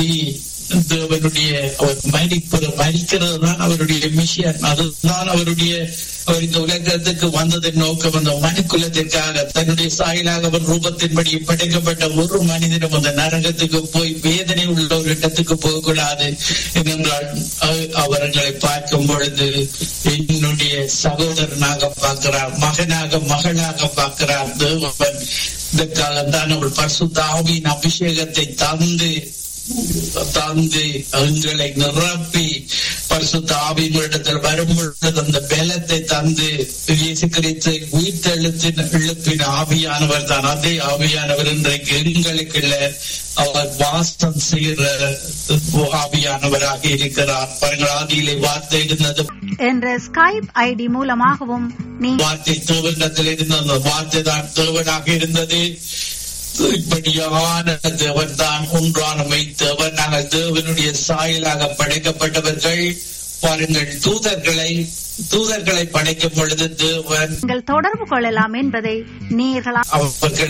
தேவனுடைய அவர் மரிப்பது மரிக்கிறது தான் அவருடைய மிஷன் அதுதான் அவருடைய அவர் இந்த உலகத்துக்கு வந்ததன் நோக்கம் அந்த மனுக்குலத்திற்காக தன்னுடைய சாயலாக அவர் ரூபத்தின்படி படைக்கப்பட்ட ஒரு மனிதனும் அந்த நரகத்துக்கு போய் வேதனை உள்ள ஒரு இடத்துக்கு போகக்கூடாது ஏனென்றால் அ- அவர்களை பார்க்கும் பொழுது என்னுடைய சகோதரனாக பார்க்கிறார் மகனாக மகளாக பார்க்கிறார் தேவன் இதற்காக தான் அவர் பரிசுத்த ஆவியின் அபிஷேகத்தை தந்து தந்து எங்களை நிரப்பி பரிசுத்த ஆவியினிடத்தில் வரும் பொழுது அந்த பலத்தை தந்து இயேசு கிறிஸ்து உயிர்த்தெழுத்தின் எழுப்பின ஆவியானவர் தான் அதே ஆவியானவர் இன்றைக்கு எங்களுக்கு இல்ல அவர் வாசம் செய்கிற ஆவியானவராக இருக்கிறார் பாருங்கள் ஆதியிலே வார்த்தை இருந்தது என்ற ஸ்கைப் ஐடி மூலமாகவும் நீங்கள் வார்த்தை தேவனிடத்தில் இருந்த அந்த வார்த்தை தான் தேவனாக இருந்தது இப்படியான தேவன் தான் ஒன்றானமை தேவன் நாங்கள் தேவனுடைய சாயலாக படைக்கப்பட்டவர்கள் பாருங்கள் தூதர்களை தூதர்களை படைக்கும் பொழுது தேவன் தொடர்பு கொள்ளலாம் என்பதை நேர்களா அவர்கள்